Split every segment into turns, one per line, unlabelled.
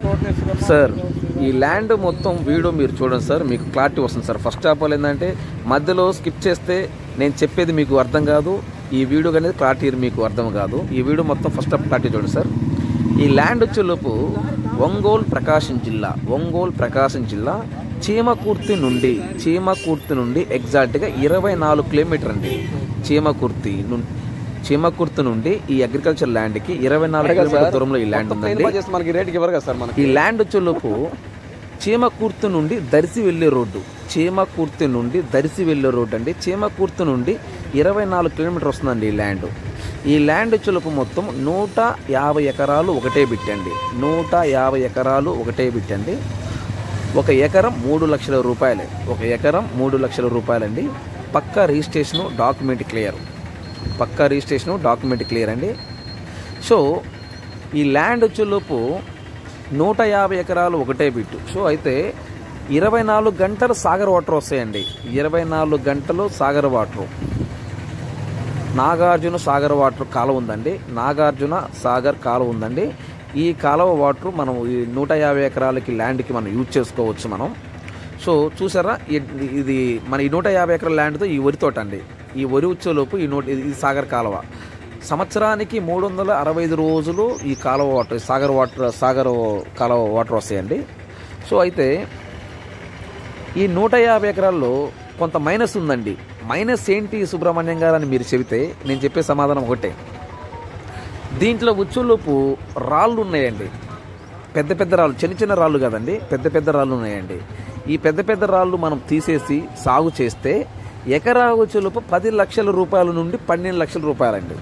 sir ఈ land మొత్తం video మీరు చూడండి సార్ మీకు క్లారిటీ వస్తుంది సార్ ఫస్ట్ ఆఫ్ ఆల్ ఏంటంటే మధ్యలో స్కిప్ చేస్తే నేను చెప్పేది మీకు అర్థం కాదు ఈ వీడియో అనేది క్లారిటీ మీకు అర్థం కాదు ఈ వీడియో మొత్తం ఫస్ట్ ఆఫ్ క్లారిటీ చూడండి సార్ ఈ ల్యాండ్ వచ్చేలోపు ఒంగోలు ప్రకాశం జిల్లా ఒంగోలు ప్రకాశం జిల్లా చీమకుర్తి నుండి చీమకుర్తి నుండి ఎగ్జాక్ట్గా ఇరవై నాలుగు కిలోమీటర్ అండి చీమకుర్తి నుండి చీమకుర్తి నుండి ఈ అగ్రికల్చర్ ల్యాండ్కి ఇరవై నాలుగు కిలోమీటర్ దూరంలో ఈ ల్యాండ్ ఉందండి
మనకి రేట్కి ఇవ్వరు కదా సార్ మనకి
ఈ ల్యాండ్ వచ్చేలోపు చీమకూర్తి నుండి దర్శి వెళ్ళే రోడ్డు చీమకూర్తి నుండి దర్శి వెళ్ళే రోడ్డు అండి చీమకూర్తి నుండి ఇరవై నాలుగు కిలోమీటర్ వస్తుందండి ఈ ల్యాండ్ ఈ ల్యాండ్ వచ్చేలోపు మొత్తం నూట యాభై ఎకరాలు ఒకటే బిట్టండి నూట యాభై ఎకరాలు ఒకటే బిట్టండి ఒక ఎకరం మూడు లక్షల రూపాయలే ఒక ఎకరం మూడు లక్షల రూపాయలండి పక్కా రిజిస్ట్రేషను డాక్యుమెంట్ క్లియర్ పక్కా రిజిస్ట్రేషను డాక్యుమెంట్ క్లియర్ అండి సో ఈ ల్యాండ్ వచ్చేలోపు నూట యాభై ఎకరాలు ఒకటే బిట్టు సో అయితే ఇరవై నాలుగు గంటలు సాగర్ వాటర్ వస్తాయండి ఇరవై నాలుగు గంటలు సాగర్ వాటర్ నాగార్జున సాగర్ వాటర్ కాలువ ఉందండి నాగార్జున సాగర్ కాలువ ఉందండి ఈ కాలువ వాటర్ మనం ఈ నూట యాభై ఎకరాలకి ల్యాండ్కి మనం యూజ్ చేసుకోవచ్చు మనం సో చూసారా ఇ- ఇది మన ఈ నూట యాభై ఎకరాల ల్యాండ్తో ఈ వరి తోట అండి ఈ వరి వచ్చేలోపు ఈ నూట ఇది సాగర్ కాలువ సంవత్సరానికి మూడు వందల అరవై ఐదు రోజులు ఈ కాలువ వాటర్ సాగర్ వాటర్ సాగర్ కాలువ వాటర్ వస్తాయండి సో అయితే ఈ నూట యాభై ఎకరాల్లో కొంత మైనస్ ఉందండి మైనస్ ఏంటి సుబ్రహ్మణ్యం గారు అని మీరు చెబితే నేను చెప్పే సమాధానం ఒకటే దీంట్లో ఉచ్చులోపు రాళ్ళు ఉన్నాయండి పెద్ద పెద్ద రాళ్ళు చిన్న చిన్న రాళ్ళు కదండి పెద్ద పెద్ద రాళ్ళు ఉన్నాయండి ఈ పెద్ద పెద్ద రాళ్ళు మనం తీసేసి సాగు చేస్తే ఎకరా వచ్చేలోపు పది లక్షల రూపాయల నుండి పన్నెండు లక్షల రూపాయలండి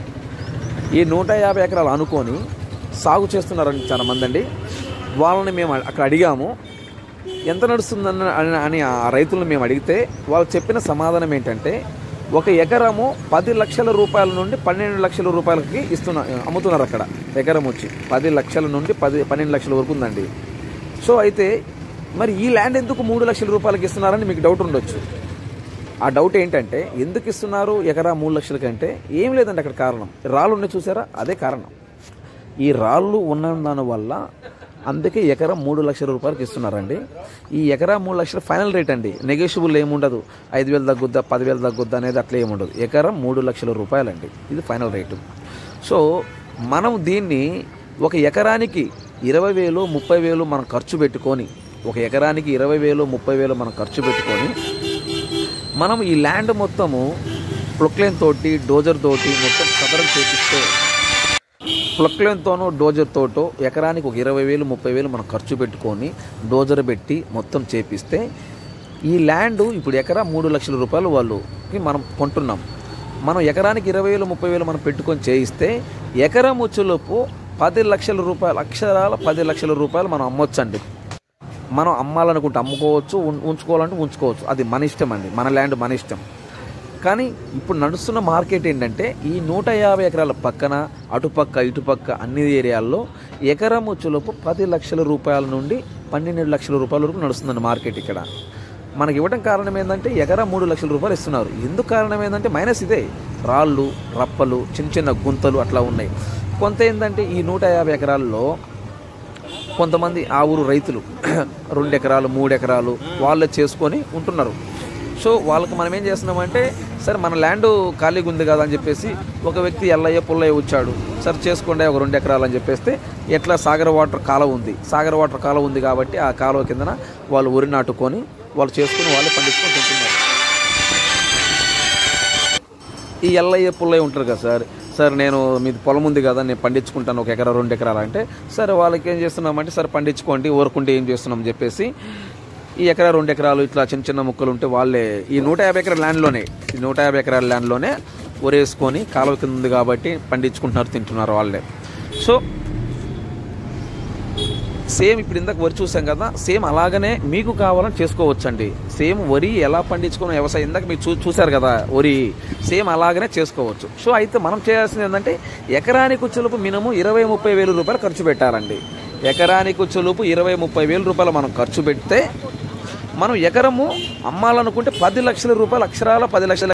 ఈ నూట యాభై ఎకరాలు అనుకొని సాగు చేస్తున్నారండి చాలా మంది అండి వాళ్ళని మేము అక్కడ అడిగాము ఎంత నడుస్తుందని అని- అని ఆ రైతులను మేము అడిగితే వాళ్ళు చెప్పిన సమాధానం ఏంటంటే ఒక ఎకరము పది లక్షల రూపాయల నుండి పన్నెండు లక్షల రూపాయలకి ఇస్తున్నా అమ్ముతున్నారు అక్కడ ఎకరం వచ్చి పది లక్షల నుండి పది పన్నెండు లక్షల వరకు ఉందండి సో అయితే మరి ఈ ల్యాండ్ ఎందుకు మూడు లక్షల రూపాయలకి ఇస్తున్నారని మీకు డౌట్ ఉండొచ్చు ఆ డౌట్ ఏంటంటే ఎందుకు ఇస్తున్నారు ఎకరా మూడు లక్షల కంటే ఏం లేదండి అక్కడ కారణం రాళ్ళు ఉన్నాయి చూసారా అదే కారణం ఈ రాళ్ళు ఉన్న దాని వల్ల అందుకే ఎకరా మూడు లక్షల రూపాయలకి ఇస్తున్నారండి ఈ ఎకరా మూడు లక్షల ఫైనల్ రేట్ అండి నెగోషియబుల్ ఏముండదు ఐదు వేలు తగ్గుద్దా పదివేలు తగ్గుద్దా అనేది అట్లా ఏముండదు ఎకరం మూడు లక్షల రూపాయలండి ఇది ఫైనల్ రేటు సో మనం దీన్ని ఒక ఎకరానికి ఇరవై వేలు ముప్పై వేలు మనం ఖర్చు పెట్టుకొని ఒక ఎకరానికి ఇరవై వేలు ముప్పై వేలు మనం ఖర్చు పెట్టుకొని మనం ఈ ల్యాండ్ మొత్తము ప్రొక్లైన్ తోటి డోజర్ తోటి మొత్తం సదరం చేపిస్తే ప్రొక్లైన్తోనో డోజర్ తోటో ఎకరానికి ఒక ఇరవై వేలు ముప్పై వేలు మనం ఖర్చు పెట్టుకొని డోజర్ పెట్టి మొత్తం చేపిస్తే ఈ ల్యాండ్ ఇప్పుడు ఎకరా మూడు లక్షల రూపాయలు వాళ్ళుకి మనం కొంటున్నాం మనం ఎకరానికి ఇరవై వేలు ముప్పై వేలు మనం పెట్టుకొని చేయిస్తే ఎకరం వచ్చేలోపు పది లక్షల రూపాయలు అక్షరాల పది లక్షల రూపాయలు మనం అమ్మొచ్చండి మనం అమ్మాలనుకుంటే అమ్ముకోవచ్చు ఉం- ఉంచుకోవాలంటే ఉంచుకోవచ్చు అది మన ఇష్టం అండి మన ల్యాండ్ మన ఇష్టం కానీ ఇప్పుడు నడుస్తున్న మార్కెట్ ఏంటంటే ఈ నూట యాభై ఎకరాల పక్కన అటుపక్క ఇటుపక్క అన్ని ఏరియాల్లో ఎకరం వచ్చేలోపు పది లక్షల రూపాయల నుండి పన్నెండు లక్షల రూపాయల వరకు నడుస్తుందండి మార్కెట్ ఇక్కడ మనకి ఇవ్వడం కారణం ఏంటంటే ఎకరా మూడు లక్షల రూపాయలు ఇస్తున్నారు ఎందుకు కారణం ఏంటంటే మైనస్ ఇదే రాళ్ళు రప్పలు చిన్న చిన్న గుంతలు అట్లా ఉన్నాయి కొంత ఏంటంటే ఈ నూట యాభై ఎకరాల్లో కొంతమంది ఆ ఊరు రైతులు రెండు ఎకరాలు మూడు ఎకరాలు వాళ్ళు చేసుకొని ఉంటున్నారు సో వాళ్ళకి మనం ఏం చేస్తున్నామంటే సరే మన ల్యాండ్ ఖాళీగా ఉంది కదా అని చెప్పేసి ఒక వ్యక్తి ఎల్లయ్య పుల్లయ్య వచ్చాడు సరే చేసుకోండి ఒక రెండు ఎకరాలు అని చెప్పేస్తే ఎట్లా సాగర్ వాటర్ కాలువ ఉంది సాగర్ వాటర్ కాలువ ఉంది కాబట్టి ఆ కాలువ కిందన వాళ్ళు ఉరి నాటుకొని వాళ్ళు చేసుకుని వాళ్ళు పండించుకొని తింటున్నారు ఈ ఎల్లయ్య పుల్లయ్య ఉంటారు కదా సార్ సార్ నేను మీది పొలం ఉంది కదా నేను పండించుకుంటాను ఒక ఎకరా రెండు ఎకరాలు అంటే సరే వాళ్ళకి ఏం చేస్తున్నామంటే సరే పండించుకోండి ఊరుకుంటే ఏం చేస్తున్నాం అని చెప్పేసి ఈ ఎకరా రెండు ఎకరాలు ఇట్లా చిన్న చిన్న ముక్కలు ఉంటే వాళ్ళే ఈ నూట యాభై ఎకరాల ల్యాండ్లోనే ఈ నూట యాభై ఎకరాల ల్యాండ్లోనే ఒరేసుకొని కాలువ కింద ఉంది కాబట్టి పండించుకుంటున్నారు తింటున్నారు వాళ్ళే సో సేమ్ ఇప్పుడు ఇందాక వరి చూసాం కదా సేమ్ అలాగనే మీకు కావాలని చేసుకోవచ్చండి సేమ్ వరి ఎలా పండించుకున్న వ్యవసాయం ఇందాక మీరు చూ చూశారు కదా వరి సేమ్ అలాగనే చేసుకోవచ్చు సో అయితే మనం చేయాల్సింది ఏంటంటే ఎకరానికి వచ్చేలోపు మినిమం ఇరవై ముప్పై వేల రూపాయలు ఖర్చు పెట్టాలండి ఎకరానికి వచ్చేలోపు ఇరవై ముప్పై వేల రూపాయలు మనం ఖర్చు పెడితే మనం ఎకరము అమ్మాలనుకుంటే పది లక్షల రూపాయలు అక్షరాల పది లక్షల